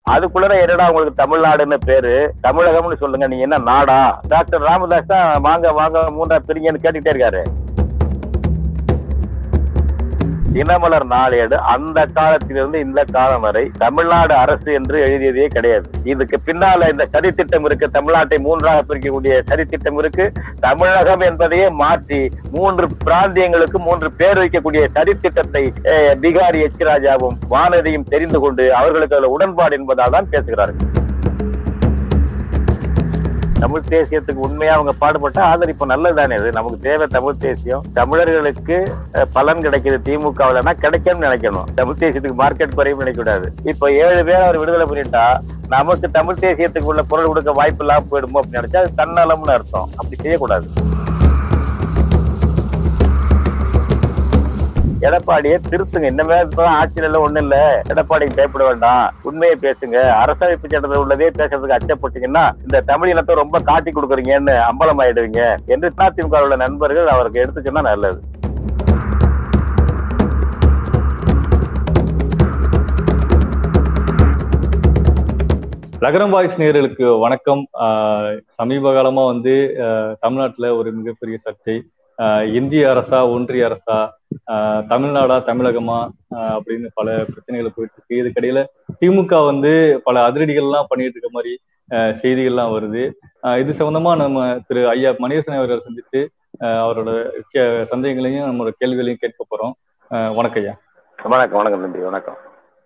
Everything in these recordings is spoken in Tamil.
அதுக்குள்ள என்னடா உங்களுக்கு தமிழ்நாடுன்னு பேரு தமிழகம்னு சொல்லுங்க நீங்க என்ன நாடா டாக்டர் ராமதாஸ் தான் வாங்க வாங்க மூன்றா பிரிங்கன்னு கேட்டுக்கிட்டே இருக்காரு தினமலர் நாளேடு அந்த காலத்திலிருந்து இந்த காலம் வரை தமிழ்நாடு அரசு என்று எழுதியதே கிடையாது இதுக்கு பின்னால இந்த சதித்திட்டம் இருக்கு தமிழ்நாட்டை மூன்றாக பிரிக்கக்கூடிய சதித்திட்டம் இருக்கு தமிழகம் என்பதையே மாற்றி மூன்று பிராந்தியங்களுக்கு மூன்று பேர் வைக்கக்கூடிய சதித்திட்டத்தை அஹ், பீகாரி எச் ராஜாவும் வானதியும் தெரிந்து கொண்டு அவர்களுக்கு அதுல உடன்பாடு என்பதால் தான் பேசுகிறார்கள் தமிழ் தேசியத்துக்கு உண்மையா அவங்க பாடுபட்டா ஆதரிப்பு நல்லதுதானே இது நமக்கு தேவை தமிழ் தேசியம் தமிழர்களுக்கு அஹ், பலன் கிடைக்குது திமுகவுலன்னா கிடைக்கும்னு நினைக்கணும் தமிழ் தேசியத்துக்கு மார்க்கெட் குறையும் நினைக்கக்கூடாது இப்ப ஏழு பேர் அவர் விடுதலை பண்ணிட்டா நமக்கு தமிழ் தேசியத்துக்கு உள்ள பொருள் கொடுக்க வாய்ப்பு இல்லாம போயிடுமோ அப்படின்னு நினைச்சா அது தன்னலம்னு அர்த்தம் அப்படி செய்யக்கூடாது எடப்பாடியை திருத்துங்க இன்னமே இப்பதான் ஆட்சியில எல்லாம் ஒண்ணும் இல்ல எடப்பாடிக்கு பயப்பட வேண்டாம் உண்மையை பேசுங்க அரசமைப்பு சட்டத்தில் உள்ளதே பேசுறதுக்கு அச்சப்பட்டீங்கன்னா இந்த தமிழ் இனத்தை ரொம்ப காட்டி கொடுக்குறீங்கன்னு அம்பலம் ஆயிடுவீங்க என்று அதிமுக உள்ள நண்பர்கள் அவருக்கு எடுத்து சொன்னா நல்லது லகரம் வாய்ஸ் நேயர்களுக்கு வணக்கம் ஆஹ் சமீப காலமா வந்து ஆஹ் தமிழ்நாட்டுல ஒரு மிகப்பெரிய சர்ச்சை ஆஹ் இந்திய அரசா ஒன்றிய அரசா ஆஹ் தமிழ்நாடா தமிழகமா ஆஹ் அப்படின்னு பல பிரச்சனைகள் போயிட்டு இருக்கு இதுக்கிடையில திமுக வந்து பல அதிரடிகள்லாம் பண்ணிட்டு இருக்க மாதிரி ஆஹ் செய்திகள்லாம் வருது ஆஹ் இது சம்பந்தமா நம்ம திரு ஐயா மணியரசன் அவர்களை சந்தித்து ஆஹ் அவரோட கே- சந்தேகங்களையும் நம்மளோட கேள்விகளையும் கேட்க போறோம் ஆஹ் வணக்கம் ஐயா வணக்கம் வணக்கம் தம்பி வணக்கம்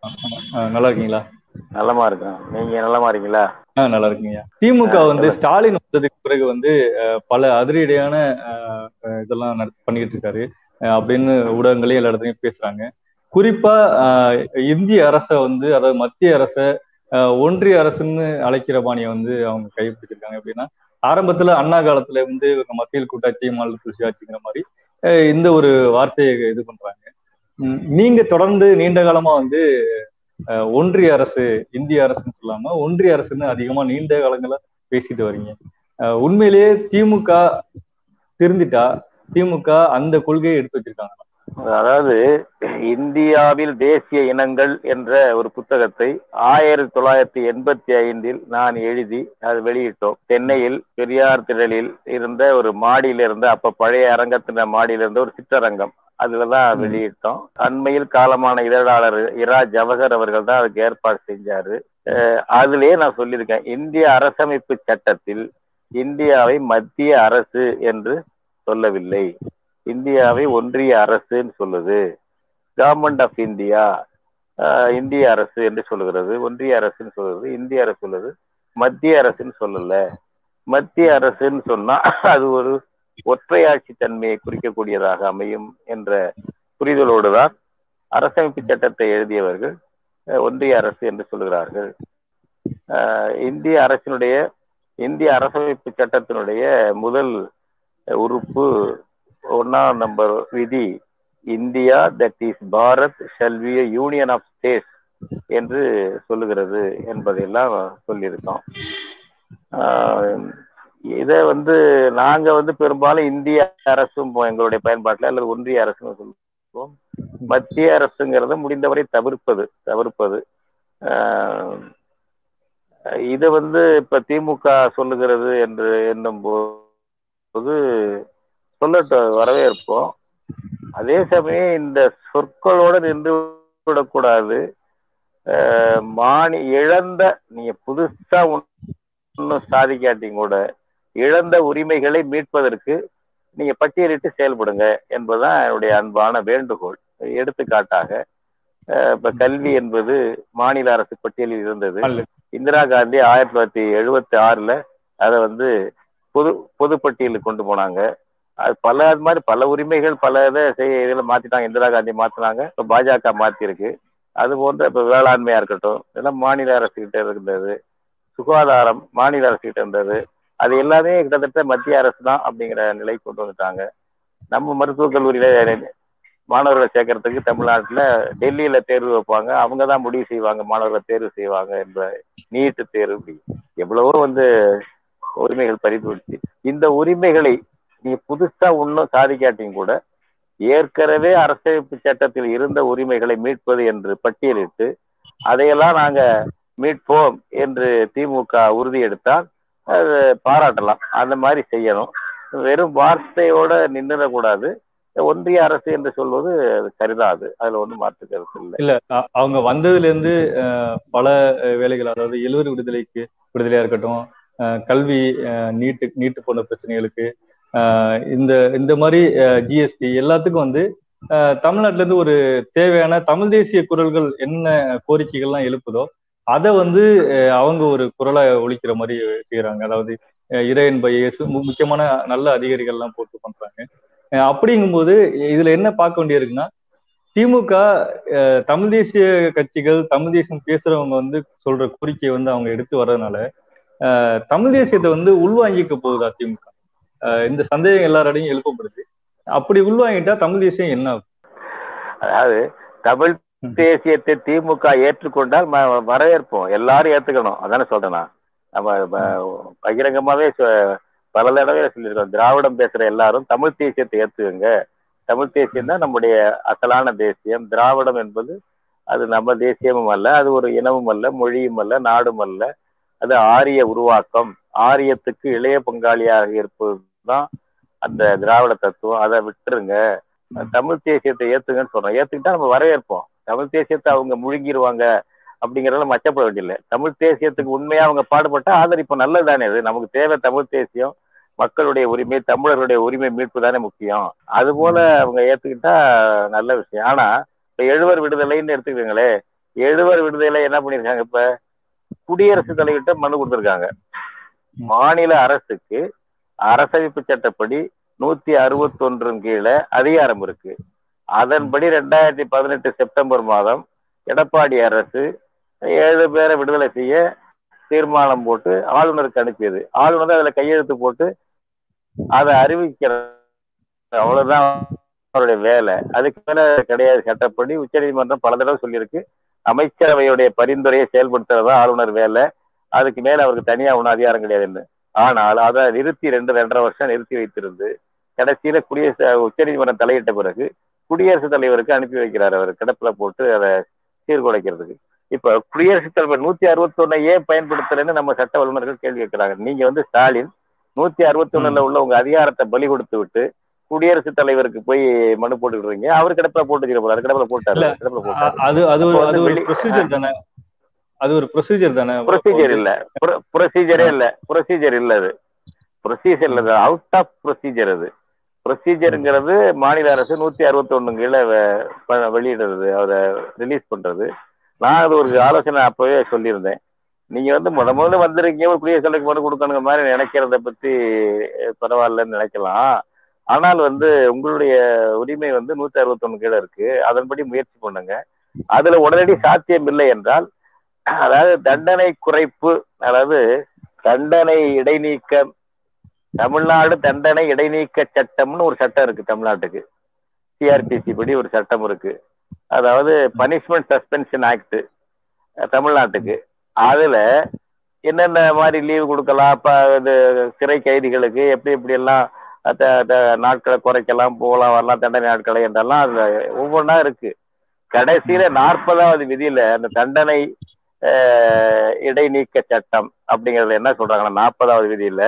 ஆஹ் நல்லா இருக்கீங்களா நல்லமா இருக்கும் நீங்க நல்லமா இருக்கீங்களா ஆ நல்லா இருக்குங்கய்யா திமுக ஆ, வந்து சொல்லுங்க. ஸ்டாலின் வந்ததுக்கு பிறகு வந்து அஹ், பல அதிரடியான அஹ், அஹ், இதெல்லாம் நடத்தி பண்ணிட்டு இருக்காரு அஹ், அப்படின்னு ஊடகங்களே எல்லா இடத்துலயும் பேசுறாங்க குறிப்பா அஹ், இந்திய அரசை வந்து அதாவது மத்திய அரசை அஹ், ஒன்றிய அரசுன்னு அழைக்கிற பாணியை வந்து அவங்க கைப்பிடிச்சிருக்காங்க அப்படின்னா ஆரம்பத்துல அண்ணா காலத்துல வந்து இவங்க மத்தியில் கூட்டாட்சி மாநில சுயாட்சிங்கிற மாதிரி அஹ், இந்த ஒரு வார்த்தையை இது பண்றாங்க உம், நீங்க தொடர்ந்து நீண்ட காலமா வந்து அஹ், ஒன்றிய அரசு இந்திய அரசுன்னு சொல்லாம ஒன்றிய அரசுன்னு அதிகமா நீண்ட காலங்களா பேசிட்டு வரீங்க அஹ், உண்மையிலேயே திமுக திருந்திட்டா திமுக அந்த கொள்கையை எடுத்து வச்சிருக்காங்க அதாவது இந்தியாவில் தேசிய இனங்கள் என்ற ஒரு புத்தகத்தை ஆயிரத்தி தொள்ளாயிரத்தி எண்பத்தி ஐந்தில் நான் எழுதி அது வெளியிட்டோம் சென்னையில் பெரியார் திடலில் இருந்த ஒரு மாடியில இருந்த அப்ப பழைய அரங்கத்தின மாடியில இருந்த ஒரு சிற்றரங்கம் அதுலதான் ம். வெளியிட்டோம் அண்மையில் காலமான இதழாளர் இரா ஜவஹர் அவர்கள் தான் அதுக்கு ஏற்பாடு செஞ்சாரு அஹ் அதுலயே நான் சொல்லியிருக்கேன் இந்திய அரசமைப்பு சட்டத்தில் இந்தியாவை மத்திய அரசு என்று சொல்லவில்லை இந்தியாவை ஒன்றிய அரசுன்னு சொல்லுது கவர்மெண்ட் ஆஃப் இந்தியா இந்திய அரசு என்று சொல்லுகிறது ஒன்றிய அரசுன்னு சொல்லுது இந்திய அரசு சொல்லுது மத்திய அரசுன்னு சொல்லல மத்திய அரசுன்னு சொன்னா அது ஒரு ஒற்றையாட்சி தன்மையை குறிக்கக்கூடியதாக அமையும் என்ற புரிதலோடு தான் அரசமைப்பு சட்டத்தை எழுதியவர்கள் அஹ், ஒன்றிய அரசு என்று சொல்லுகிறார்கள் அஹ், இந்திய அரசினுடைய இந்திய அரசமைப்பு சட்டத்தினுடைய முதல் உறுப்பு ஒன்னாம் நம்பர் விதி India that is Bharat shall be union of states என்று சொல்லுகிறது என்பதையெல்லாம் சொல்லியிருக்கோம் ஆஹ் இதை வந்து நாங்க வந்து பெரும்பாலும் இந்திய அரசும் எங்களுடைய பயன்பாட்டில் அல்லது ஒன்றிய அரசும் சொல்லுவோம் மத்திய அரசுங்கிறத முடிந்தவரை தவிர்ப்பது தவிர்ப்பது ஆஹ் இதை வந்து இப்ப திமுக சொல்லுகிறது என்று எண்ணும் போது சொல்லட்டும் வரவேற்போம் அதே சமயம் இந்த சொற்களோடு நின்று விடக்கூடாது அஹ் மானி இழந்த நீங்க புதுசா ஒன்னும் சாதிக்காட்டியும் கூட இழந்த உரிமைகளை மீட்பதற்கு நீங்க பட்டியலிட்டு செயல்படுங்க என்பதுதான் என்னுடைய அன்பான வேண்டுகோள் எடுத்துக்காட்டாக அஹ் இப்ப கல்வி என்பது மாநில அரசு பட்டியலில் இருந்தது இந்திரா காந்தி ஆயிரத்தி தொள்ளாயிரத்தி எழுபத்தி ஆறுல அதை வந்து பொது பொதுப்பட்டியலுக்கு கொண்டு போனாங்க அது பல அது மாதிரி பல உரிமைகள் பல இதை செய்ய இதில் மாத்திட்டாங்க இந்திரா காந்தி மாத்தினாங்க இப்போ பாஜக மாத்திருக்கு அது போன்ற இப்போ வேளாண்மையா இருக்கட்டும் இதெல்லாம் மாநில அரசு கிட்ட இருந்தது சுகாதாரம் மாநில அரசு கிட்ட இருந்தது அது எல்லாமே கிட்டத்தட்ட மத்திய அரசு தான் அப்படிங்கிற நிலைக்கு கொண்டு வந்துட்டாங்க நம்ம மருத்துவக் கல்லூரியில மாணவர்களை சேர்க்கறதுக்கு தமிழ்நாட்டில் டெல்லியில தேர்வு வைப்பாங்க அவங்க தான் முடிவு செய்வாங்க மாணவர்களை தேர்வு செய்வாங்க என்ற நீட்டு தேர்வு இப்படி எவ்வளவோ வந்து உரிமைகள் பறிபோச்சு இந்த உரிமைகளை நீ புதுசா ஒன்றும் சாதிக்காட்டியும் கூட ஏற்கனவே அரசமைப்பு சட்டத்தில் இருந்த உரிமைகளை மீட்பது என்று பட்டியலிட்டு அதையெல்லாம் நாங்க மீட்போம் என்று திமுக உறுதி எடுத்தால் அது பாராட்டலாம் அந்த மாதிரி செய்யணும் வெறும் வார்த்தையோட நின்றுடக்கூடாது ஒன்றிய அரசு என்று சொல்வது அது சரிதான் அது அதுல ஒன்றும் மாற்று கருத்து இல்லை இல்ல அ- அவங்க வந்ததுல இருந்து அஹ், பல அஹ், வேலைகள் அதாவது எழுவர் விடுதலைக்கு விடுதலையா இருக்கட்டும் அஹ், கல்வி அஹ், நீட்டு நீட்டு போன்ற பிரச்சனைகளுக்கு அஹ், இந்த இந்த மாதிரி ஜிஎஸ்டி எல்லாத்துக்கும் வந்து அஹ், தமிழ்நாட்டுல இருந்து ஒரு தேவையான தமிழ் தேசிய குரல்கள் என்ன கோரிக்கைகள்லாம் எழுப்புதோ அதை வந்து அஹ், அவங்க ஒரு குரலை ஒழிக்கிற மாதிரி செய்யறாங்க அதாவது அஹ், இறையன்ப இயேசு மு- முக்கியமான நல்ல அதிகாரிகள்லாம் போட்டு பண்றாங்க அஹ், அப்படிங்கும்போது இதுல என்ன பார்க்க வேண்டியிருக்குன்னா திமுக அஹ், தமிழ் தேசிய கட்சிகள் தமிழ் தேசியம் பேசுறவங்க வந்து சொல்ற கோரிக்கையை வந்து அவங்க எடுத்து வர்றதுனால அஹ், தமிழ் தேசியத்தை வந்து உள்வாங்கிக்க போகுதா திமுக அஹ், இந்த சந்தேகம் எல்லாரோடையும் எழுப்பப்படுது அப்படி உள்வாங்கிட்டா தமிழ் தேசியம் என்ன ஆகும்? அதாவது தமிழ் தேசியத்தை திமுக ஏற்றுக்கொண்டால் ம- வரவேற்போம் எல்லாரும் ஏத்துக்கணும் அதானே சொல்றேன் நான் நம்ம ப- பகிரங்கமாவே சொ- பல தடவை சொல்லியிருக்கோம் திராவிடம் பேசுற எல்லாரும் தமிழ் தேசியத்தை ஏத்துக்கங்க தமிழ் தேசியம் தான் நம்முடைய அசலான தேசியம் திராவிடம் என்பது அது நம்ம தேசியமும் அல்ல அது ஒரு இனமும் அல்ல மொழியும் அல்ல நாடும் அல்ல அது ஆரிய உருவாக்கம் ஆரியத்துக்கு இளைய பங்காளியாக இருப்பது தான் அந்த திராவிட தத்துவம் அதை விட்டுருங்க தமிழ் தேசியத்தை ஏத்துங்கன்னு சொல்றோம் ஏத்துக்கிட்டா நம்ம வரவேற்போம் தமிழ் தேசியத்தை அவங்க முழுங்கிருவாங்க அப்படிங்கறதுல மச்சப்பட வேண்டியதில்லை தமிழ் தேசியத்துக்கு உண்மையா அவங்க பாடுபட்டா ஆதரிப்போம் நல்லதுதானே அது நமக்கு தேவை தமிழ் தேசியம் மக்களுடைய உரிமை தமிழர்களுடைய உரிமை மீட்பு தானே முக்கியம் அது போல அவங்க ஏத்துக்கிட்டா நல்ல விஷயம் ஆனா இப்ப எழுவர் விடுதலைன்னு எடுத்துக்கோங்களே எழுவர் விடுதலை என்ன பண்ணிருக்காங்க இப்ப குடியரசுத் தலைவர்கிட்ட மனு கொடுத்திருக்காங்க மாநில அரசுக்கு அரசமைப்பு சட்டப்படி நூத்தி அறுபத்தொன்றின் கீழே அதிகாரம் இருக்கு அதன்படி ரெண்டாயிரத்தி பதினெட்டு செப்டம்பர் மாதம் எடப்பாடி அரசு ஏழு பேரை விடுதலை செய்ய தீர்மானம் போட்டு ஆளுநருக்கு அனுப்பியது ஆளுநர் அதுல கையெழுத்து போட்டு அதை அறிவிக்கிற அவ்வளவுதான் அவருடைய வேலை அதுக்கு மேல கிடையாது சட்டப்படி உச்சநீதிமன்றம் பல தடவை சொல்லியிருக்கு அமைச்சரவையுடைய பரிந்துரையை செயல்படுத்துறதா ஆளுநர் வேலை அதுக்கு மேல அவருக்கு தனியா ஒன்றும் அதிகாரம் கிடையாதுன்னு ஆனால் அதை நிறுத்தி ரெண்டு ரெண்டரை வருஷம் நிறுத்தி வைத்திருந்து கடைசியில குடியரசு உச்சநீதிமன்றம் தலையிட்ட பிறகு குடியரசுத் தலைவருக்கு அனுப்பி வைக்கிறார் அவர் கிடப்புல போட்டு அதை சீர்குலைக்கிறதுக்கு இப்ப குடியரசுத் தலைவர் நூத்தி அறுபத்தொன்னை ஏன் பயன்படுத்தலைன்னு நம்ம சட்ட வல்லுநர்கள் கேள்வி கேட்கிறாங்க நீங்க வந்து ஸ்டாலின் நூத்தி அறுபத்தொன்னுல உள்ள உங்க அதிகாரத்தை பலி கொடுத்து விட்டு குடியரசுத் தலைவருக்கு போய் மனு போட்டுக்கிறீங்க அவர் கிடப்புல போட்டு வச்சுக்க போறாரு கிடப்புல போட்டாரு இல்ல, கிடப்புல அ- போட்டாரு அது அது ஒரு அப்போ அது வந்து ஒரு வெளி- ப்ரொசீஜர் தானே அது ஒரு ப்ரொசீஜர் தானே ப்ரொசீஜர் இல்ல ப்ரொசீஜரே இல்ல ப்ரொசீஜர் இல்ல அது ப்ரொசீஜர் இல்ல அவுட் ஆஃப் ப்ரொசீஜர் அது ப்ரொசீஜருங்கிறது மாநில அரசு நூத்தி அறுபத்தி கீழே வெ- ப- வெளியிடுறது அதை ரிலீஸ் பண்றது நான் அது ஒரு ஆலோசனை அப்பவே சொல்லியிருந்தேன் நீங்க வந்து முத முதல்ல வந்திருக்கீங்க ஒரு குடியரசுத் தலைவருக்கு மனு கொடுக்கணுங்கிற மாதிரி நினைக்கிறத பத்தி அஹ், பரவாயில்லன்னு நினைக்கலாம் ஆனால் வந்து உங்களுடைய உரிமை வந்து நூத்தி அறுபத்தொன்னு கீழே இருக்கு அதன்படி முயற்சி பண்ணுங்க அதுல உடனடி சாத்தியம் இல்லை என்றால் அதாவது தண்டனை குறைப்பு அதாவது தண்டனை இடைநீக்கம் தமிழ்நாடு தண்டனை இடைநீக்க சட்டம்னு ஒரு சட்டம் இருக்கு தமிழ்நாட்டுக்கு சிஆர்பிசி படி ஒரு சட்டம் இருக்கு அதாவது பனிஷ்மெண்ட் சஸ்பென்ஷன் ஆக்ட் தமிழ்நாட்டுக்கு அதுல என்னென்ன மாதிரி லீவு கொடுக்கலாம் இப்ப இது சிறை கைதிகளுக்கு எப்படி எப்படி எல்லாம் த- த- நாட்களை குறைக்கலாம் போகலாம் வரலாம் தண்டனை நாட்களை என்றெல்லாம் அதுல ஒவ்வொன்றா இருக்கு கடைசியில நாற்பதாவது விதியில அந்த தண்டனை அஹ், இடைநீக்க சட்டம் அப்படிங்கறதுல என்ன சொல்றாங்கன்னா நாற்பதாவது விதியில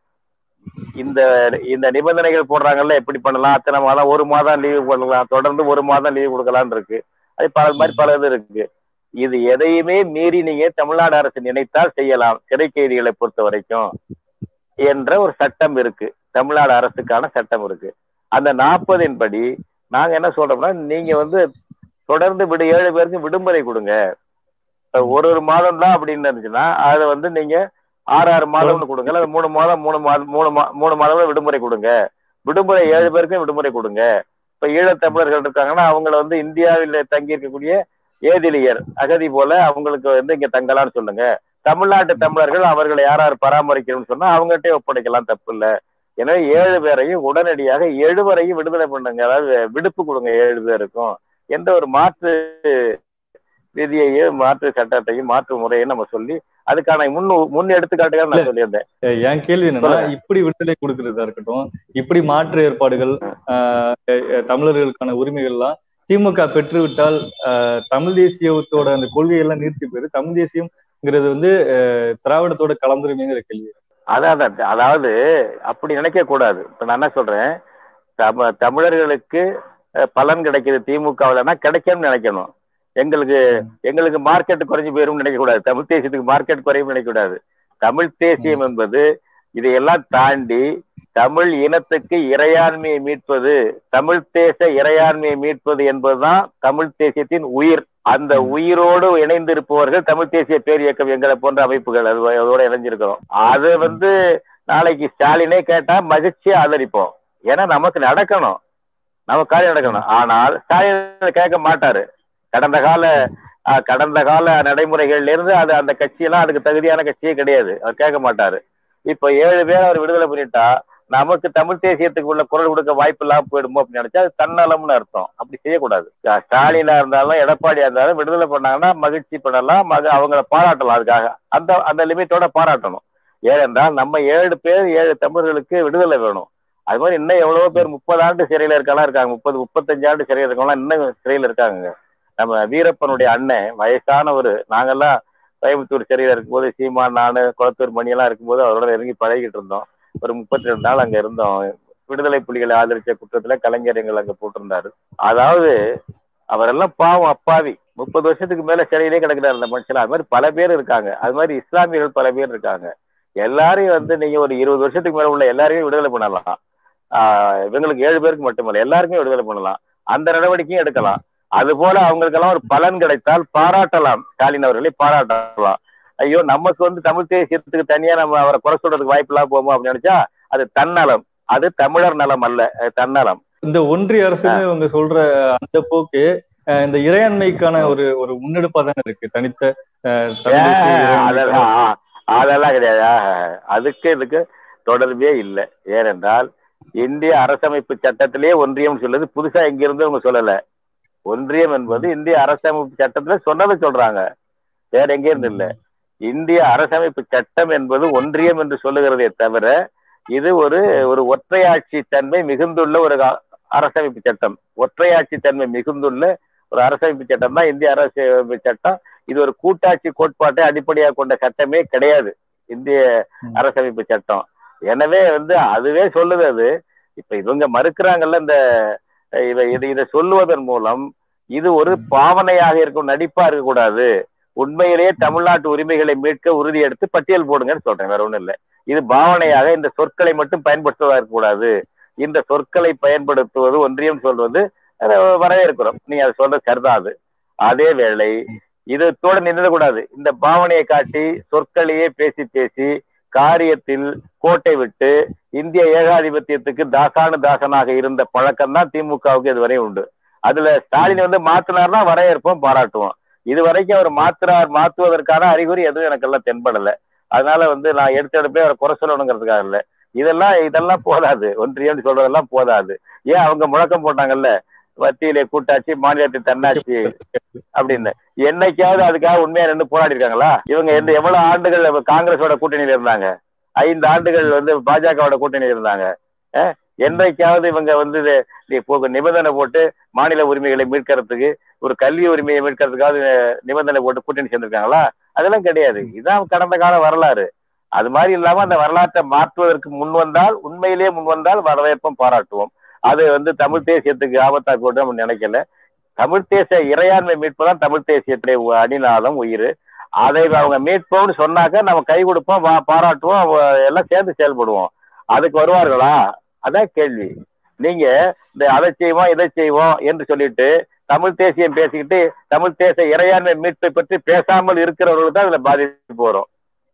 இந்த இந்த நிபந்தனைகள் போடுறாங்கல்ல எப்படி பண்ணலாம் அத்தனை மாதம் ஒரு மாதம் லீவு பண்ணலாம் தொடர்ந்து ஒரு மாதம் லீவு கொடுக்கலாம்னு இருக்கு அது பல மாதிரி பல இது இருக்கு இது எதையுமே மீறி நீங்க தமிழ்நாடு அரசு நினைத்தால் செய்யலாம் சிறை கைதிகளை பொறுத்த வரைக்கும் என்ற ஒரு சட்டம் இருக்கு தமிழ்நாடு அரசுக்கான சட்டம் இருக்கு அந்த நாற்பதின் படி நாங்க என்ன சொல்றோம்னா நீங்க வந்து தொடர்ந்து விடு ஏழு பேருக்கு விடுமுறை கொடுங்க இப்ப ஒரு ஒரு மாதம் தான் அப்படின்னு இருந்துச்சுன்னா அதை வந்து நீங்க ஆறு ஆறு மாதம்னு கொடுங்க அல்லது மூணு மாதம் மூணு மாதம் மூணு மா மூணு மாதம் விடுமுறை கொடுங்க விடுமுறை ஏழு பேருக்கும் விடுமுறை கொடுங்க இப்ப ஈழத்தமிழர்கள் இருக்காங்கன்னா அவங்கள வந்து இந்தியாவில் தங்கி இருக்கக்கூடிய ஏதிலியர் அகதி போல அவங்களுக்கு வந்து இங்க தங்கலாம்னு சொல்லுங்க தமிழ்நாட்டு தமிழர்கள் அவர்களை யார் யார் பராமரிக்கணும்னு சொன்னா அவங்ககிட்டயே ஒப்படைக்கலாம் தப்பு இல்ல எனவே ஏழு பேரையும் உடனடியாக எழுவரையும் விடுதலை பண்ணுங்க அதாவது விடுப்பு கொடுங்க ஏழு பேருக்கும் எந்த ஒரு மாற்று விதியையும் மாற்று சட்டத்தையும் மாற்று முறையும் நம்ம சொல்லி அதுக்கான முன் முன் எடுத்துக்காட்டுகள் நான் சொல்லியிருந்தேன் அஹ் என் கேள்வி என்னன்னா சொல்லுங்க. இப்படி விடுதலை கொடுக்கறதா இருக்கட்டும் இப்படி மாற்று ஏற்பாடுகள் ஆஹ் அஹ் தமிழர்களுக்கான உரிமைகள்லாம் திமுக பெற்றுவிட்டால் ஆஹ் தமிழ் தேசியத்தோட அந்த கொள்கையெல்லாம் நிறுத்தி போயிரு தமிழ் தேசியம் ங்கிறது வந்து திராவிடத்தோட கலந்துருமைங்கிற கேள்வி அதான் அதாவது அப்படி நினைக்க கூடாது இப்ப நான் என்ன சொல்றேன் தமி தமிழர்களுக்கு பலன் கிடைக்குது திமுகவில்னா கிடைக்கும்னு நினைக்கணும் எங்களுக்கு எங்களுக்கு மார்க்கெட் குறைஞ்சு போயிரும் நினைக்க கூடாது தமிழ் தேசியத்துக்கு மார்க்கெட் குறையும் நினைக்க கூடாது தமிழ் தேசியம் என்பது இதையெல்லாம் தாண்டி தமிழ் இனத்துக்கு இறையாண்மையை மீட்பது தமிழ் தேச இறையாண்மையை மீட்பது என்பதுதான் தமிழ் தேசியத்தின் உயிர் அந்த உயிரோடு இணைந்திருப்பவர்கள் தமிழ் தேசிய பேரியக்கம் எங்களை போன்ற அமைப்புகள் அது அதோட இணைஞ்சிருக்கிறோம் அது வந்து நாளைக்கு ஸ்டாலினே கேட்டா மகிழ்ச்சியா ஆதரிப்போம் ஏன்னா நமக்கு நடக்கணும் நம்ம காரியம் நடக்கணும் ஆனால் ஸ்டாலின் கேட்க மாட்டாரு கடந்த கால கடந்த கால நடைமுறைகள்ல இருந்து அது அந்த கட்சியெல்லாம் அதுக்கு தகுதியான கட்சியே கிடையாது அவர் கேட்க மாட்டாரு இப்ப ஏழு பேர் அவர் விடுதலை பண்ணிட்டா நமக்கு தமிழ் தேசியத்துக்கு உள்ள குரல் கொடுக்க வாய்ப்பு இல்லாம போயிடுமோ அப்படின்னு நினைச்சா அது தன்னலம்னு அர்த்தம் அப்படி செய்யக்கூடாது ஸ்டாலினா இருந்தாலும் எடப்பாடியா இருந்தாலும் விடுதலை பண்ணாங்கன்னா மகிழ்ச்சி பண்ணலாம் மக அவங்கள பாராட்டலாம் அதுக்காக அந்த அந்த லிமிட்டோட பாராட்டணும் ஏனென்றால் நம்ம ஏழு பேர் ஏழு தமிழர்களுக்கு விடுதலை வேணும் அது மாதிரி இன்னும் எவ்வளவோ பேர் முப்பது ஆண்டு சிறையில இருக்கலாம் இருக்காங்க முப்பது முப்பத்தஞ்சு ஆண்டு சிறையில் இருக்கவங்களாம் இன்னும் சிறையில் இருக்காங்க நம்ம வீரப்பனுடைய அண்ணன் வயசானவர் நாங்கெல்லாம் கோயம்புத்தூர் சிறையில் இருக்கும்போது சீமான் நானு குளத்தூர் மணியெல்லாம் இருக்கும்போது அவரோட இறங்கி பழகிட்டு இருந்தோம் ஒரு முப்பத்தி ரெண்டு நாள் அங்க இருந்தோம் விடுதலை புலிகளை ஆதரிச்ச குற்றத்துல கலைஞர் எங்கள் அங்க போட்டிருந்தாரு அதாவது அவரெல்லாம் பாவம் அப்பாவி முப்பது வருஷத்துக்கு மேல சிறையிலே கிடக்கிறாரு அந்த மனுஷன் அது மாதிரி பல பேர் இருக்காங்க அது மாதிரி இஸ்லாமியர்கள் பல பேர் இருக்காங்க எல்லாரையும் வந்து நீங்க ஒரு இருபது வருஷத்துக்கு மேல உள்ள எல்லாரையும் விடுதலை பண்ணலாம் ஆஹ் இவங்களுக்கு ஏழு பேருக்கு மட்டுமல்ல எல்லாருக்குமே விடுதலை பண்ணலாம் அந்த நடவடிக்கையும் எடுக்கலாம் அது போல அவங்களுக்கெல்லாம் ஒரு பலன் கிடைத்தால் பாராட்டலாம் ஸ்டாலின் அவர்களை பாராட்டலாம் ஐயோ நமக்கு வந்து தமிழ் தேசியத்துக்கு தனியா நம்ம அவரை குறை சொல்றதுக்கு வாய்ப்பு இல்லாம போவோம் அப்படின்னு நினைச்சா அது தன்னலம் அது தமிழர் நலம் அல்ல தன்னலம் இந்த ஒன்றிய அரசுன்னு இவங்க சொல்ற அந்த போக்கு இந்த இறையாண்மைக்கான ஒரு ஒரு முன்னெடுப்பா தானே இருக்கு தனித்த அதெல்லாம் கிடையாது அதுக்கு இதுக்கு தொடர்பே இல்லை ஏனென்றால் இந்திய அரசமைப்பு சட்டத்திலேயே ஒன்றியம் சொல்லுது புதுசா இங்க இருந்து அவங்க சொல்லல ஒன்றியம் என்பது இந்திய அரசமைப்பு சட்டத்துல சொன்னதை சொல்றாங்க வேற எங்கே இருந்து இல்ல இந்திய அரசமைப்பு சட்டம் என்பது ஒன்றியம் என்று சொல்லுகிறதே தவிர இது ஒரு ஒரு ஒற்றையாட்சி தன்மை மிகுந்துள்ள ஒரு அரசமைப்பு சட்டம் ஒற்றையாட்சி தன்மை மிகுந்துள்ள ஒரு அரசமைப்பு சட்டம் தான் இந்திய அரசமைப்பு சட்டம் இது ஒரு கூட்டாட்சி கோட்பாட்டை அடிப்படையாக கொண்ட சட்டமே கிடையாது இந்திய அரசமைப்பு சட்டம் எனவே வந்து அதுவே சொல்லுது அது இப்ப இவங்க மறுக்கிறாங்கல்ல இந்த இதை இதை இதை சொல்லுவதன் மூலம் இது ஒரு பாவனையாக இருக்கும் நடிப்பா இருக்கக்கூடாது உண்மையிலேயே தமிழ்நாட்டு உரிமைகளை மீட்க உறுதி எடுத்து பட்டியல் போடுங்கன்னு சொல்றேன் வேற ஒண்ணும் இல்லை இது பாவனையாக இந்த சொற்களை மட்டும் பயன்படுத்துவதா இருக்கக்கூடாது இந்த சொற்களை பயன்படுத்துவது ஒன்றியம் சொல்வது வரவேற்கிறோம் நீ அதை சொல்றது கருதாது அதே வேளை இதோட நின்றுடக்கூடாது இந்த பாவனையை காட்டி சொற்களையே பேசி பேசி காரியத்தில் கோட்டை விட்டு இந்திய ஏகாதிபத்தியத்துக்கு தாசானு தாசனாக இருந்த பழக்கம் தான் திமுகவுக்கு இதுவரை உண்டு அதுல ஸ்டாலின் வந்து மாத்தினார்னா வரவேற்போம் பாராட்டுவோம் இது வரைக்கும் அவர் மாத்துறார் மாத்துவதற்கான அறிகுறி எதுவும் எனக்கு எல்லாம் தென்படல அதனால வந்து நான் எடுத்த எடுப்பே அவரை குறை சொல்லணுங்கிறதுக்காக இல்ல இதெல்லாம் இதெல்லாம் போதாது ஒன்றியம் சொல்றதெல்லாம் போதாது ஏன் அவங்க முழக்கம் போட்டாங்கல்ல மத்தியிலே கூட்டாட்சி மாநிலத்தில் தன்னாட்சி அப்படின்னு என்னைக்காவது அதுக்காக உண்மையா நின்று போராடி இருக்காங்களா இவங்க எந்த எவ்வளவு ஆண்டுகள் காங்கிரஸோட கூட்டணியில இருந்தாங்க ஐந்து ஆண்டுகள் வந்து பாஜகவோட கூட்டணியில இருந்தாங்க என்றைக்காவது இவங்க வந்து நிபந்தனை போட்டு மாநில உரிமைகளை மீட்கிறதுக்கு ஒரு கல்வி உரிமையை மீட்கிறதுக்காவது நிபந்தனை போட்டு கூட்டணி சேர்ந்திருக்காங்களா அதெல்லாம் கிடையாது இதான் கடந்த கால வரலாறு அது மாதிரி இல்லாம அந்த வரலாற்றை மாற்றுவதற்கு முன் வந்தால் உண்மையிலேயே முன் வந்தால் வரவேற்பம் பாராட்டுவோம் அது வந்து தமிழ் தேசியத்துக்கு ஆபத்தா போட்டு நம்ம நினைக்கல தமிழ் தேச இறையாண்மை மீட்புதான் தமிழ் தேசியத்துடைய அடிநாதம் உயிர் அதை அவங்க மீட்போம்னு சொன்னாக்க நம்ம கை கொடுப்போம் பாராட்டுவோம் எல்லாம் சேர்ந்து செயல்படுவோம் அதுக்கு வருவார்களா அதான் கேள்வி நீங்க இந்த அதை செய்வோம் இதை செய்வோம் என்று சொல்லிட்டு தமிழ் தேசியம் பேசிக்கிட்டு தமிழ் தேச இறையாண்மை மீட்பை பற்றி பேசாமல் இருக்கிறவர்களுக்கு தான் இதுல பாதிப்பு வரும்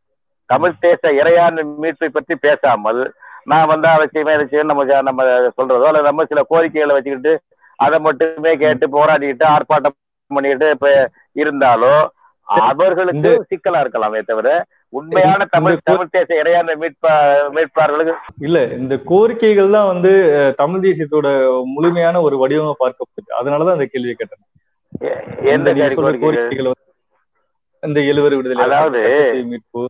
தமிழ் தேச இறையாண்மை மீட்பை பற்றி பேசாமல் நான் வந்து அதை செய்வேன் இதை செய்வேன் நம்ம நம்ம சொல்றதோ அல்ல நம்ம சில கோரிக்கைகளை வச்சுக்கிட்டு அதை மட்டுமே கேட்டு போராடிக்கிட்டு ஆர்ப்பாட்டம் பண்ணிக்கிட்டு இப்ப இருந்தாலோ அவர்களுக்கு சிக்கலா இருக்கலாமே தவிர உண்மையான தமிழ் தமிழ் தேச இறையாண்மை மீட்பா மீட்பார்களுக்கு இல்ல இந்த கோரிக்கைகள் தான் வந்து தமிழ் தேசியத்தோட முழுமையான ஒரு வடிவமா பார்க்கப்படுது அதனாலதான் அந்த கேள்வியை கேட்டேன் எந்த கோரிக்கைகள் இந்த எழுவர் விடுதலை அதாவது மீட்பு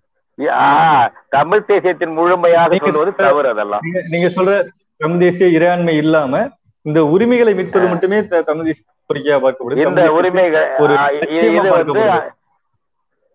தமிழ் தேசியத்தின் முழுமையாக சொல்வது தவறு அதெல்லாம் நீங்க சொல்ற தமிழ் தேசிய இறையாண்மை இல்லாம இந்த உரிமைகளை மீட்பது மட்டுமே தமிழ் தேசிய கோரிக்கையா பார்க்கப்படுது இந்த உரிமைகள் ஒரு இது வந்து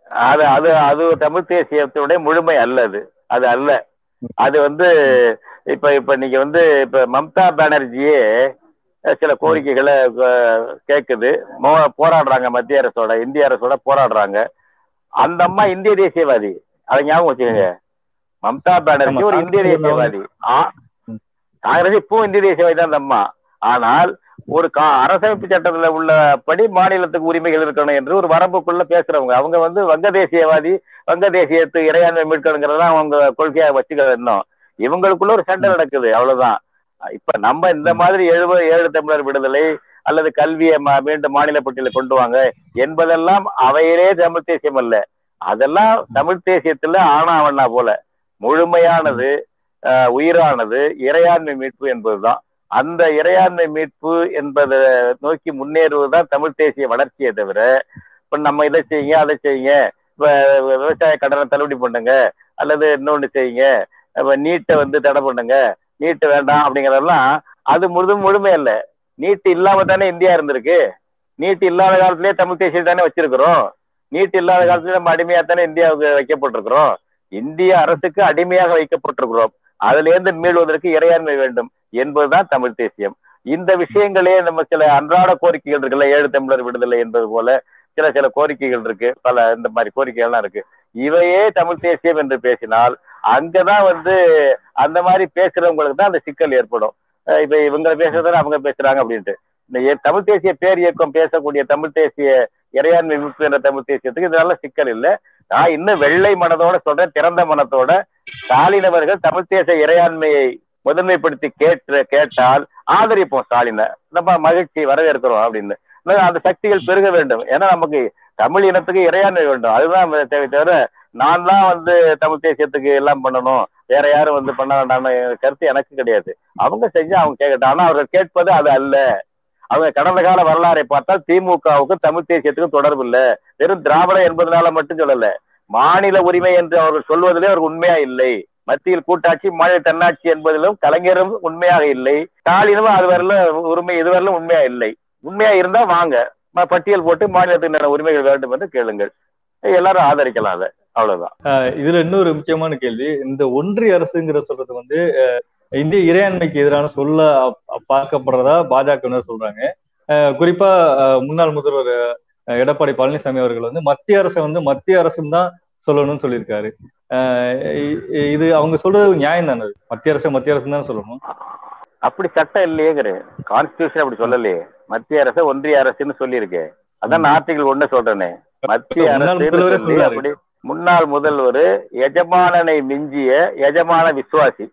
அது அது அது தமிழ் தேசியத்தினுடைய முழுமை அல்ல அது அது அல்ல அது வந்து இப்ப இப்ப நீங்க வந்து இப்ப மம்தா பானர்ஜியே அஹ், சில கோரிக்கைகளை அஹ், கேக்குது மோ- போராடுறாங்க மத்திய அரசோட இந்திய அரசோட போராடுறாங்க அந்த அம்மா இந்திய தேசியவாதி அதை ஞாபகம் வச்சுக்கோங்க மம்தா பானர்ஜி ஆமா, ஒரு இந்திய காங்கிரஸ் தேசியவாதி ஆ ம். காங்கிரஸ் இப்போ இந்திய தேசியவாதி தான் அந்த அம்மா ஆனால் ஒரு கா அரசமைப்பு சட்டத்துல உள்ளபடி மாநிலத்துக்கு உரிமைகள் இருக்கணும் என்று ஒரு வரம்புக்குள்ள பேசுறவங்க அவங்க வந்து வங்க தேசியவாதி வங்க தேசியத்து இறையாண்மை மீட்கணுங்கிறதா அவங்க கொள்கையா வச்சுக்கிறது இன்னும் இவங்களுக்குள்ள ஒரு சண்டை நடக்குது அவ்வளவுதான் இப்ப நம்ம இந்த மாதிரி எழுபது ஏழு தமிழர் விடுதலை அல்லது கல்வியை ம- மீண்டும் மாநில பட்டியல கொண்டு வாங்க என்பதெல்லாம் அவையிலே தமிழ் தேசியம் அல்ல அதெல்லாம் தமிழ் தேசியத்துல ஆனாவண்ணா போல முழுமையானது அஹ், உயிரானது இறையாண்மை மீட்பு என்பதுதான் அந்த இறையாண்மை மீட்பு என்பதை நோக்கி முன்னேறுவதுதான் தமிழ் தேசிய வளர்ச்சியை தவிர இப்ப நம்ம இதை செய்யுங்க அதை செய்யுங்க இப்ப விவசாய கடனை தள்ளுபடி பண்ணுங்க அல்லது இன்னொன்னு செய்யுங்க இப்ப நீட்டை வந்து தடை பண்ணுங்க நீட்டு வேண்டாம் அப்படிங்கறதெல்லாம் அது முழு முழுமை அல்ல நீட்டு இல்லாம தானே இந்தியா இருந்திருக்கு நீட்டு இல்லாத காலத்திலேயே தமிழ் தேசியம் தானே வச்சிருக்கிறோம் நீட்டு இல்லாத காலத்துல நம்ம அடிமையா தானே இந்தியாவுக்கு வைக்கப்பட்டிருக்கிறோம் இந்திய அரசுக்கு அடிமையாக வைக்கப்பட்டிருக்கிறோம் அதுல இருந்து மீள்வதற்கு இறையாண்மை வேண்டும் என்பதுதான் தமிழ் தேசியம் இந்த விஷயங்களே நம்ம சில அன்றாட கோரிக்கைகள் இருக்குல்ல ஏழு தமிழர் விடுதலை என்பது போல சில சில கோரிக்கைகள் இருக்கு பல இந்த மாதிரி கோரிக்கைகள்லாம் இருக்கு இவையே தமிழ் தேசியம் என்று பேசினால் அங்கதான் வந்து அந்த மாதிரி பேசுறவங்களுக்கு தான் அந்த சிக்கல் ஏற்படும் அஹ் இப்ப இவங்க பேசுறதான அவங்க பேசுறாங்க அப்படின்ட்டு இந்த ஏ- தமிழ் தேசிய பேர் இயக்கம் பேசக்கூடிய தமிழ் தேசிய இறையாண்மை மீட்பு என்ற தமிழ் தேசியத்துக்கு இதனால சிக்கல் இல்லை நான் இன்னும் வெள்ளை மனதோட சொல்றேன் திறந்த மனத்தோட ஸ்டாலின் அவர்கள் தமிழ் தேச இறையாண்மையை முதன்மைப்படுத்தி கேட்டு கேட்டால் ஆதரிப்போம் ஸ்டாலினை நம்ம மகிழ்ச்சி வரவேற்கிறோம் அப்படின்னு ஆனா அந்த சக்திகள் பெருக வேண்டும் ஏன்னா நமக்கு தமிழ் இனத்துக்கு இறையாண்மை வேண்டும் அதுதான் தேவை தவிர நான் தான் வந்து தமிழ் தேசியத்துக்கு எல்லாம் பண்ணணும் வேற யாரும் வந்து பண்ண வேண்டாம்னு கருத்து எனக்கு கிடையாது அவங்க செஞ்சா அவங்க கேட்கட்டும் ஆனா அவர்கள் கேட்பது அது அல்ல அவங்க கடந்த கால வரலாறை பார்த்தால் திமுகவுக்கும் தமிழ் தேசியத்துக்கும் தொடர்பு இல்ல வெறும் திராவிடம் என்பதனால மட்டும் சொல்லல மாநில உரிமை என்று அவர்கள் சொல்வதிலே அவர் உண்மையா இல்லை மத்தியில் கூட்டாட்சி மாநில தன்னாட்சி என்பதிலும் கலைஞரும் உண்மையாக இல்லை ஸ்டாலினும் அது வரல உரிமை இதுவரையிலும் உண்மையா இல்லை உண்மையா இருந்தா வாங்க ம- பட்டியல் போட்டு மாநிலத்தின் உரிமைகள் வேண்டும் என்று கேளுங்கள் எல்லாரும் ஆதரிக்கலாம் அதை அவ்வளவுதான் ஆஹ் இதுல இன்னொரு முக்கியமான கேள்வி இந்த ஒன்றிய அரசுங்கிற சொல்றது வந்து ஆஹ் இந்திய இறையாண்மைக்கு எதிரான சொல்ல அப்- பார்க்கப்படுறதா பாஜகவினர் சொல்றாங்க ஆஹ் குறிப்பா ஆஹ் முன்னாள் முதல்வர் ஆஹ் எடப்பாடி பழனிசாமி அவர்கள் வந்து மத்திய அரசை வந்து மத்திய அரசும் தான் சொல்லணும்னு சொல்லியிருக்காரு ஆஹ் இ- இது அவங்க சொல்றது நியாயம் தானே அது? மத்திய அரசு மத்திய அரசு தான் சொல்லணும் அப்படி சட்டம் இல்லையேங்கிற கான்ஸ்டியூஷன் அப்படி சொல்லலையே மத்திய அரசு ஒன்றிய அரசுன்னு சொல்லியிருக்கு அதான் ஆர்டிகல் ஒண்ணு சொல்றேனே மத்திய முன்னாள் அரசு முதல்வரே சொல்றாரு. அப்படி முன்னாள் முதல்வர் எஜமானனை மிஞ்சிய எஜமான விசுவாசி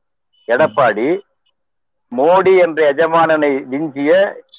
எடப்பாடி மோடி என்ற எஜமானனை விஞ்சிய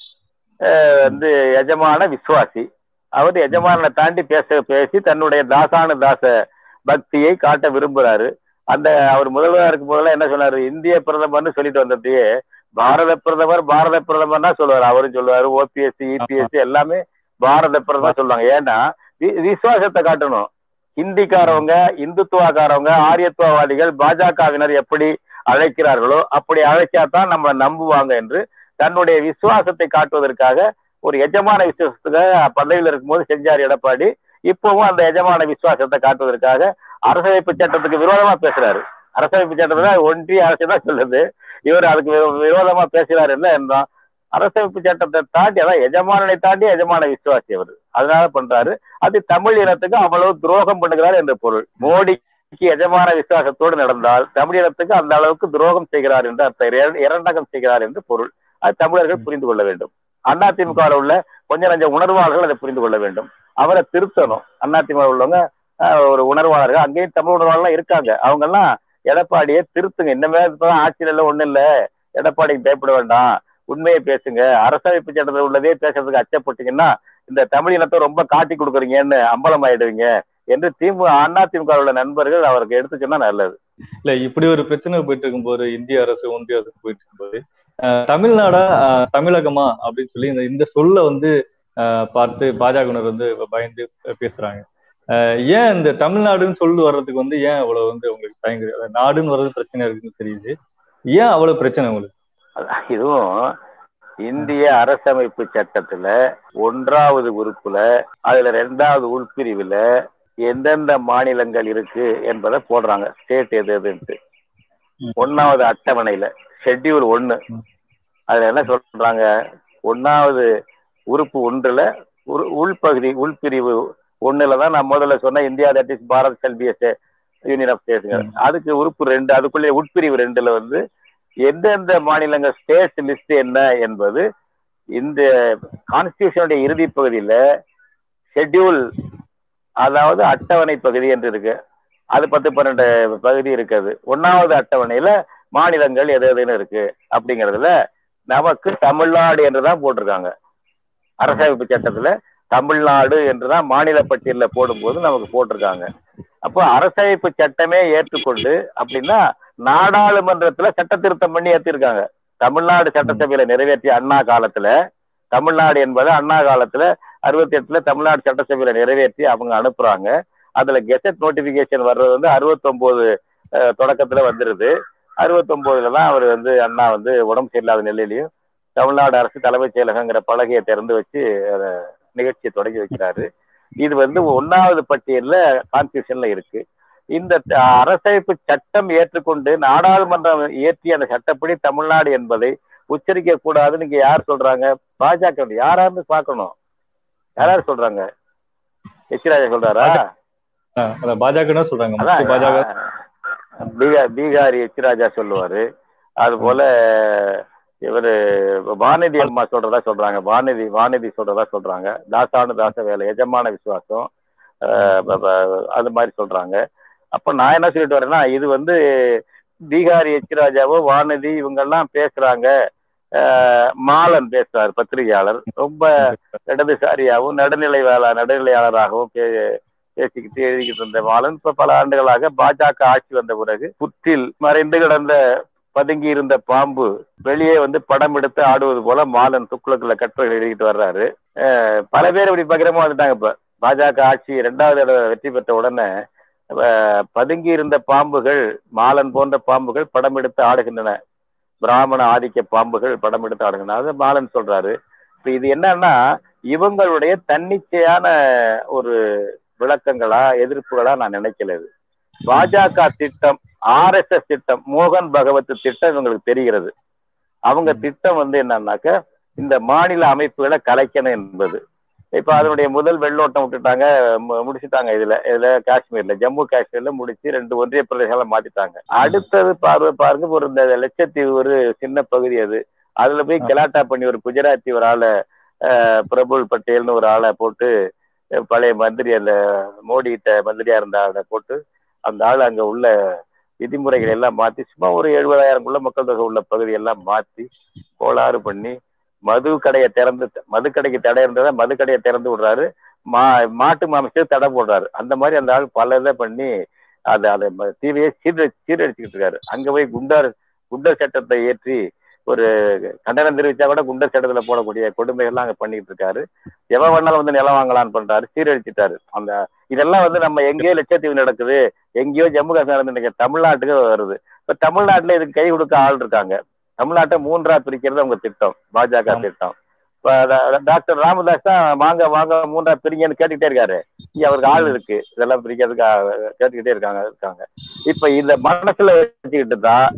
அஹ், வந்து எஜமான விசுவாசி அவர் எஜமானனை தாண்டி பேச பேசி தன்னுடைய தாசானு தாச பக்தியை காட்ட விரும்புறாரு அந்த அவர் முதல்வராக இருக்கும் போதெல்லாம் என்ன சொன்னாரு இந்திய பிரதமர்னு சொல்லிட்டு வந்ததையே பாரத பிரதமர் பாரத பிரதமர்னா சொல்லுவாரு அவரும் சொல்லுவாரு ஓபிஎஸ்சி இபிஎஸ்சி எல்லாமே பாரத பிரதமர் சொல்லுவாங்க ஏன்னா வி- விசுவாசத்தை காட்டணும் ஹிந்திக்காரவங்க இந்துத்துவக்காரவங்க ஆரியத்துவவாதிகள் பாஜகவினர் எப்படி அழைக்கிறார்களோ அப்படி அழைச்சாதான் நம்ம நம்புவாங்க என்று தன்னுடைய விசுவாசத்தை காட்டுவதற்காக ஒரு எஜமான விசுவாசத்துக்காக பதவியில் இருக்கும்போது செஞ்சார் எடப்பாடி இப்பவும் அந்த எஜமான விசுவாசத்தை காட்டுவதற்காக அரசமைப்பு சட்டத்துக்கு விரோதமா பேசுறாரு அரசமைப்பு சட்டத்துல ஒன்றிய அரசு தான் சொல்லுது இவர் அதுக்கு வி- விரோதமா பேசுறாரு என்ன என்றான் அரசமைப்பு சட்டத்தை தாண்டி அதான் எஜமானனை தாண்டி எஜமான விசுவாசி அவர் அதனால பண்றாரு அது தமிழ் இனத்துக்கு அவ்வளவு துரோகம் பண்ணுகிறார் என்ற பொருள் மோடிக்கு எஜமான விசுவாசத்தோடு நடந்தால் தமிழ் இனத்துக்கு அந்த அளவுக்கு துரோகம் செய்கிறார் என்று அர்த்தம் இர- இரண்டகம் செய்கிறார் என்று பொருள் அது தமிழர்கள் புரிந்து கொள்ள வேண்டும் அதிமுக உள்ள கொஞ்ச நஞ்ச உணர்வாளர்கள் அதை புரிந்து கொள்ள வேண்டும் அவரை திருத்தணும் அதிமுக உள்ளவங்க ஆஹ், ஒரு உணர்வாளர்கள் அங்கேயும் தமிழ் உணர்வாளர்கள் இருக்காங்க அவங்க எல்லாம் எடப்பாடியை திருத்துங்க இன்னமே இப்பதான் ஆட்சியில எல்லாம் ஒண்ணும் இல்ல எடப்பாடிக்கு பயப்பட வேண்டாம் உண்மையை பேசுங்க அரசமைப்பு சட்டத்தில் உள்ளதே பேசுறதுக்கு அச்சப்பட்டீங்கன்னா இந்த தமிழ் இனத்தை ரொம்ப காட்டி கொடுக்குறீங்கன்னு அம்பலம் ஆயிடுவீங்க என்று திமுக அதிமுக உள்ள நண்பர்கள் அவருக்கு எடுத்து சொன்னா நல்லது இல்ல இப்படி ஒரு பிரச்சனை போயிட்டு இருக்கும்போது இந்திய அரசு ஒன்றிய அரசு போயிட்டு இருக்கும்போது ஆஹ் தமிழ்நாடா ஆஹ் தமிழகமா அப்படின்னு சொல்லி இந்த இந்த சொல்ல வந்து ஆஹ் பார்த்து பாஜகவினர் வந்து பயந்து பேசுறாங்க ஆஹ் ஏன் இந்த தமிழ்நாடுன்னு சொல்லு வர்றதுக்கு வந்து ஏன் அவ்வளவு வந்து உங்களுக்கு தயங்குது அதாவது நாடுன்னு வர்றது பிரச்சனை இருக்குன்னு தெரியுது ஏன் அவ்வளவு பிரச்சனை உங்களுக்கு அதான் இதுவும் இந்திய அரசமைப்பு சட்டத்துல ஒன்றாவது உறுப்புல அதுல ரெண்டாவது உள்பிரிவுல எந்தெந்த மாநிலங்கள் இருக்கு என்பதை போடுறாங்க ஸ்டேட் எது எதுன்ட்டு ம். ஒன்னாவது அட்டவணையில ஷெட்யூல் ஒன்னு ம். அதுல என்ன சொல்றாங்க ஒன்னாவது உறுப்பு ஒன்றுல உரு உள்பகுதி உள்பிரிவு ஒண்ணுல தான் நான் முதல்ல சொன்ன India that is Bharat shall be union of states ம். அதுக்கு உறுப்பு ரெண்டு அதுக்குள்ளே உட்பிரிவு ரெண்டுல வந்து எந்தெந்த மாநிலங்கள் ஸ்டேட் லிஸ்ட் என்ன என்பது இந்த கான்ஸ்டியூஷனுடைய இறுதி பகுதியில ஷெட்யூல் அதாவது அட்டவணை பகுதி என்று இருக்கு அது பத்து பன்னெண்டு பகுதி இருக்குது ஒன்னாவது அட்டவணையில மாநிலங்கள் எது எதுன்னு இருக்கு அப்படிங்கறதுல நமக்கு தமிழ்நாடு என்றுதான் போட்டிருக்காங்க அரசமைப்பு சட்டத்துல தமிழ்நாடு என்றுதான் மாநில பட்டியல்ல போடும்போது நமக்கு போட்டிருக்காங்க அப்போ அரசமைப்பு சட்டமே ஏற்றுக்கொண்டு அப்படின்னா நாடாளுமன்றத்துல சட்ட திருத்தம் பண்ணி ஏற்றிருக்காங்க தமிழ்நாடு சட்டசபையில நிறைவேற்றிய அண்ணா காலத்துல தமிழ்நாடு என்பது அண்ணா காலத்துல அறுபத்தி எட்டுல தமிழ்நாடு சட்டசபையில நிறைவேற்றி அவங்க அனுப்புறாங்க அதுல கெசட் நோட்டிபிகேஷன் வர்றது வந்து அறுபத்தொன்பது தொடக்கத்துல வந்துருது அறுபத்தொன்பதுல தான் அவர் வந்து அண்ணா வந்து உடம்பு சரியில்லாத நிலையிலையும் தமிழ்நாடு அரசு தலைமைச் செயலகங்கிற பலகையை திறந்து வச்சு அதை நிகழ்ச்சியை தொடங்கி வைக்கிறாரு இது வந்து ஒன்னாவது பட்டியல்ல கான்ஸ்டியூஷன்ல இருக்கு இந்த த- அரசமைப்பு சட்டம் ஏற்றுக்கொண்டு நாடாளுமன்றம் இயற்றிய அந்த சட்டப்படி தமிழ்நாடு என்பதை உச்சரிக்க கூடாதுன்னு இங்க யார் சொல்றாங்க பாஜக யாராருந்து பார்க்கணும் யாராரு சொல்றாங்க எச் ராஜா சொல்றாரா ஆஹ் அதான் பாஜக சொல்றாங்க அதான் மொத்த பாஜக பீகார் பீகாரி எச் ராஜா சொல்லுவாரு அது போல இவரு வானதி அம்மா சொல்றதா சொல்றாங்க வானதி வானதி சொல்றதா சொல்றாங்க தாசானு தாச வேலை எஜமான விசுவாசம் ஆஹ் ப- ப- அது மாதிரி சொல்றாங்க அப்ப நான் என்ன சொல்லிட்டு வரேன்னா இது வந்து பீகாரி எச் ராஜாவோ வானதி இவங்கெல்லாம் பேசுறாங்க ஆஹ் மாலன் பேசுறாரு பத்திரிகையாளர் ரொம்ப இடதுசாரியாகவும் நடுநிலை வேளா நடுநிலையாளராகவும் பே- பேசிக்கிட்டு எழுதிக்கிட்டு இருந்த மாலன் இப்ப பல ஆண்டுகளாக பாஜக ஆட்சி வந்த பிறகு புற்றில் மறைந்து கிடந்த பதுங்கி இருந்த பாம்பு வெளியே வந்து படம் எடுத்து ஆடுவது போல மாலன் துக்குளக்குள்ள கட்டுரை எழுதிட்டு வர்றாரு அஹ் பல பேர் இப்படி பகிரமா வந்துட்டாங்க இப்ப பாஜக ஆட்சி இரண்டாவது தடவை வெற்றி பெற்ற உடனே அஹ் பதுங்கி இருந்த பாம்புகள் மாலன் போன்ற பாம்புகள் படம் எடுத்து ஆடுகின்றன பிராமண ஆதிக்க பாம்புகள் படம் எடுத்து ஆடுகின்றன அது மாலன் சொல்றாரு இப்ப இது என்னன்னா இவங்களுடைய தன்னிச்சையான ஒரு விளக்கங்களா எதிர்ப்புகளா நான் நினைக்கல இது பாஜக திட்டம் ஆர்எஸ்எஸ் திட்டம் மோகன் பகவத் திட்டம் இவங்களுக்கு தெரிகிறது அவங்க திட்டம் வந்து என்னன்னாக்க இந்த மாநில அமைப்புகளை கலைக்கணும் என்பது இப்ப அதனுடைய முதல் வெள்ளோட்டம் விட்டுட்டாங்க மு- முடிச்சிட்டாங்க இதுல இதுல காஷ்மீர்ல ஜம்மு காஷ்மீர்ல முடிச்சு ரெண்டு ஒன்றிய பிரதேசங்களை மாத்திட்டாங்க அடுத்தது பார்வை பாருங்க ஒரு இந்த லட்சத்தீவு ஒரு சின்ன பகுதி அது அதுல போய் கெலாட்டா பண்ணி ஒரு குஜராத்தி ஒரு ஆளை அஹ், பிரபுல் பட்டேல்னு ஒரு ஆளை போட்டு அஹ், பழைய மந்திரி அந்த மோடி கிட்ட மந்திரியா இருந்த ஆளை போட்டு அந்த ஆள் அங்க உள்ள விதிமுறைகளை எல்லாம் மாத்தி சும்மா ஒரு எழுபதாயிரம்குள்ள மக்கள் தொகை உள்ள பகுதி எல்லாம் மாத்தி கோளாறு பண்ணி மது கடையை திறந்து மது கடைக்கு தடை இருந்ததை மது கடையை திறந்து விடுறாரு மா மாட்டு மாமிசத்துக்கு தடை போடுறாரு அந்த மாதிரி அந்த ஆள் பல இதை பண்ணி அது அதை ம- தீவையை சீர சீரழிச்சுக்கிட்டு இருக்காரு அங்க போய் குண்டர் குண்டர் சட்டத்தை ஏற்றி ஒரு கண்டனம் தெரிவிச்சா கூட குண்டர் சட்டத்துல போடக்கூடிய கொடுமைகள்லாம் அங்க பண்ணிட்டு இருக்காரு எவன் வேணாலும் வந்து நிலம் வாங்கலாம்னு பண்றாரு சீரழிச்சிட்டாரு அந்த இதெல்லாம் வந்து நம்ம எங்கேயோ லட்சத்தீவு நடக்குது எங்கேயோ ஜம்மு காஷ்மீர் நடந்து நினைக்க தமிழ்நாட்டுக்கு வருது இப்ப தமிழ்நாட்டுல இதுக்கு கை கொடுக்க ஆள் இருக்காங்க தமிழ்நாட்டை மூன்றா பிரிக்கிறது அவங்க திட்டம் பாஜக ஆமா. திட்டம் இப்ப ட- டாக்டர் ராமதாஸ் தான் வாங்க வாங்க மூன்றா பிரிங்கன்னு கேட்டுக்கிட்டே இருக்காரு இங்க அவருக்கு ஆள் இருக்கு இதெல்லாம் பிரிக்கிறதுக்கு ஆ- கேட்டுக்கிட்டே இருக்காங்க இருக்காங்க இப்ப இந்த மனசுல வச்சுக்கிட்டு தான்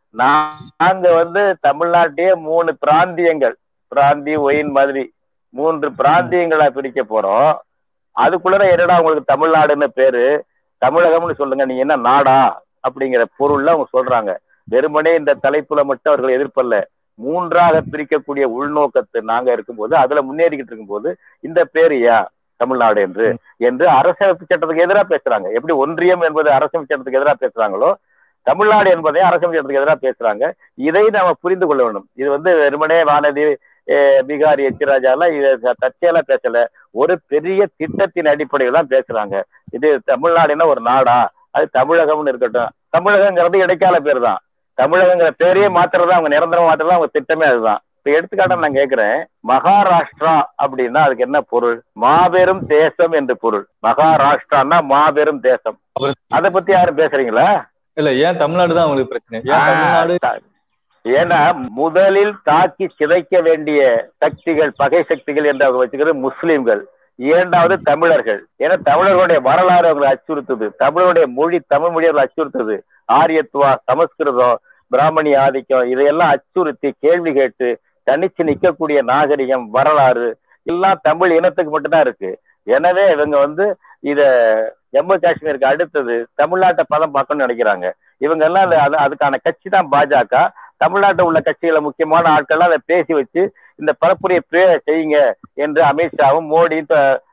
நாங்க வந்து தமிழ்நாட்டையே மூணு பிராந்தியங்கள் பிராந்தி ஒயின் மாதிரி மூன்று பிராந்தியங்களா பிரிக்க போறோம் அதுக்குள்ள என்னடா உங்களுக்கு தமிழ்நாடுன்னு பேரு தமிழகம்னு சொல்லுங்க நீங்க என்ன நாடா அப்படிங்கிற பொருள்ல அவங்க சொல்றாங்க வெறுமனே இந்த தலைப்புல மட்டும் அவர்கள் எதிர்ப்பல்ல மூன்றாக பிரிக்கக்கூடிய உள்நோக்கத்தை நாங்க இருக்கும்போது அதுல முன்னேறிக்கிட்டு இருக்கும்போது இந்த பேரு ஏன் தமிழ்நாடு என்று என்று அரசமைப்பு சட்டத்துக்கு எதிராக பேசுறாங்க எப்படி ஒன்றியம் என்பது அரசமைப்பு சட்டத்துக்கு எதிராக பேசுறாங்களோ தமிழ்நாடு என்பதை அரசமைப்பு சட்டத்துக்கு எதிராக பேசுறாங்க இதை நாம புரிந்து கொள்ள வேண்டும் இது வந்து வெறுமனே வானதி அஹ், பீகார் எச் ராஜாலாம் இது தற்செயலா பேசல ஒரு பெரிய திட்டத்தின் அடிப்படையில் தான் பேசுறாங்க இது தமிழ்நாடுன்னா ஒரு நாடா அது தமிழகம்னு இருக்கட்டும் தமிழகங்கிறது இடைக்கால பேர் தான் தமிழகங்கிற பேரையே மாத்துறதா அவங்க நிரந்தரம் மாத்துறதா அவங்க திட்டமே அதுதான் இப்ப எடுத்துக்காட்ட நான் கேக்குறேன் மகாராஷ்டிரா அப்படின்னா அதுக்கு என்ன பொருள் மாபெரும் தேசம் என்று பொருள் மகாராஷ்டிரான்னா மாபெரும் தேசம் அவர்- அதை பத்தி யாரும் பேசுறீங்களா இல்ல ஏன் தமிழ்நாடு தான் அவங்களுக்கு பிரச்சனை ஏன் தமிழ்நாடு ஆ, ஏன்னா முதலில் தாக்கி சிதைக்க வேண்டிய சக்திகள் பகை சக்திகள் என்று அவங்க வச்சுக்கிறது முஸ்லிம்கள் இரண்டாவது தமிழர்கள் ஏன்னா தமிழர்களுடைய வரலாறு அவங்களை அச்சுறுத்துது தமிழருடைய மொழி தமிழ் மொழி அவங்களை அச்சுறுத்துது ஆரியத்துவா சமஸ்கிருதம் பிராமணி ஆதிக்கம் இதையெல்லாம் அச்சுறுத்தி கேள்வி கேட்டு தனிச்சு நிற்கக்கூடிய நாகரிகம் வரலாறு எல்லாம் தமிழ் இனத்துக்கு மட்டும்தான் இருக்கு எனவே இவங்க வந்து இத ஜம்மு காஷ்மீருக்கு அடுத்தது தமிழ்நாட்டை பதம் பார்க்கணும்னு நினைக்கிறாங்க இவங்க எல்லாம் அது அதுக்கான கட்சி தான் பாஜக தமிழ்நாட்டில் உள்ள கட்சிகளை முக்கியமான ஆட்கள்லாம் அதை பேசி வச்சு இந்த பரப்புரையை செய்யுங்க என்று அமித்ஷாவும் மோடியும்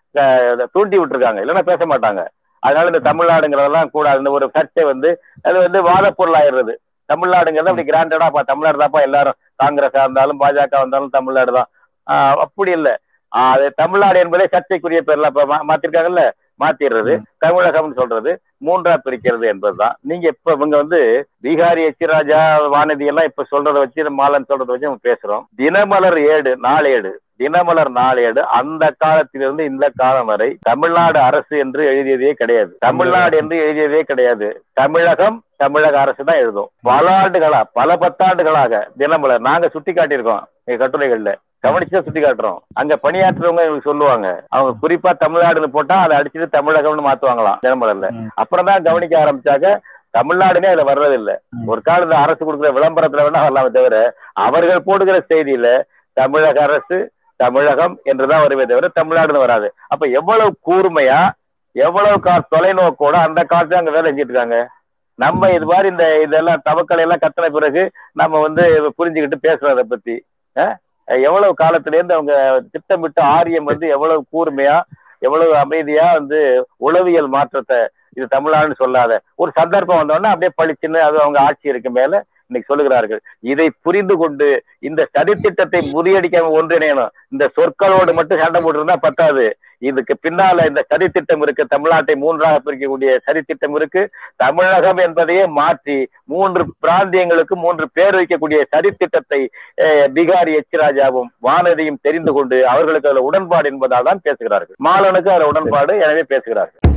தூண்டி விட்டுருக்காங்க இல்லைன்னா பேச மாட்டாங்க அதனால இந்த தமிழ்நாடுங்கிறதெல்லாம் கூடாது இந்த ஒரு சர்ச்சை வந்து அது வந்து வாத பொருள் ஆயிடுறது தமிழ்நாடுங்கிறது அப்படி கிராண்டடா தமிழ்நாடு தான்ப்பா எல்லாரும் காங்கிரஸா இருந்தாலும் பாஜக வந்தாலும் தமிழ்நாடு தான் அப்படி இல்லை அது தமிழ்நாடு என்பதே சர்ச்சைக்குரிய பேர்ல மாத்திருக்காங்கல்ல மாத்திடுறது தமிழகம்னு சொல்றது மூன்றா பிரிக்கிறது என்பதுதான் நீங்க இப்ப இவங்க வந்து பீகாரி எச்சிராஜா வானதி எல்லாம் இப்ப சொல்றத வச்சு மாலன் சொல்றத வச்சு நம்ம பேசுறோம் தினமலர் ஏடு நாளேடு தினமலர் நாளேடு அந்த காலத்திலிருந்து இந்த காலம் வரை தமிழ்நாடு அரசு என்று எழுதியதே கிடையாது தமிழ்நாடு என்று எழுதியதே கிடையாது தமிழகம் தமிழக அரசு தான் எழுதும் பல ஆண்டுகளா பல பத்தாண்டுகளாக தினமலர் நாங்க சுட்டி காட்டியிருக்கோம் எங்க கட்டுரைகள்ல கவனிச்சுதான் சுட்டி காட்டுறோம் அங்க பணியாற்றுறவங்க எங்களுக்கு சொல்லுவாங்க அவங்க குறிப்பா தமிழ்நாடுன்னு போட்டா அதை அடிச்சுட்டு தமிழகம்னு மாத்துவாங்களாம் தினமலர்ல அப்புறம் தான் கவனிக்க ஆரம்பிச்சாக்க தமிழ்நாடுனே அதுல வர்றதில்லை ஒரு காலத்துல அரசு கொடுக்குற விளம்பரத்துல வேணா வரலாமே தவிர அவர்கள் போடுகிற செய்தியில தமிழக அரசு தமிழகம் என்றுதான் வருமே தவிர தமிழ்நாடுன்னு வராது அப்ப எவ்வளவு கூர்மையா எவ்வளவு கா தொலைநோக்கோட அந்த காலத்துல அங்க வேலை செஞ்சுட்டு இருக்காங்க நம்ம இது மாதிரி இந்த இதெல்லாம் தவக்களை எல்லாம் கத்தின பிறகு நம்ம வந்து புரிஞ்சுக்கிட்டு பேசுறோம் அதை பத்தி எவ்வளவு காலத்துல இருந்து அவங்க திட்டமிட்டு ஆரியம் வந்து எவ்வளவு கூர்மையா எவ்வளவு அமைதியா வந்து உளவியல் மாற்றத்தை இது தமிழ்நாடுன்னு சொல்லாத ஒரு சந்தர்ப்பம் வந்தோடனே அப்படியே பழிச்சுன்னு அது அவங்க ஆட்சி இருக்கு மேல இன்னைக்கு சொல்லுகிறார்கள் இதை புரிந்து கொண்டு இந்த சதித்திட்டத்தை முறியடிக்க ஒன்றிணையணும் இந்த சொற்களோடு மட்டும் சண்டை போட்டுருந்தா பத்தாது இதுக்கு பின்னால இந்த சதித்திட்டம் இருக்கு தமிழ்நாட்டை மூன்றாக பிரிக்கக்கூடிய சதித்திட்டம் இருக்கு தமிழகம் என்பதையே மாற்றி மூன்று பிராந்தியங்களுக்கு மூன்று பேர் வைக்கக்கூடிய சதித்திட்டத்தை பீகாரி எச் ராஜாவும் வானதியும் தெரிந்து கொண்டு அவர்களுக்கு அதுல உடன்பாடு என்பதால் தான் பேசுகிறார்கள் மாலனுக்கு அதுல உடன்பாடு எனவே பேசுகிறார்கள்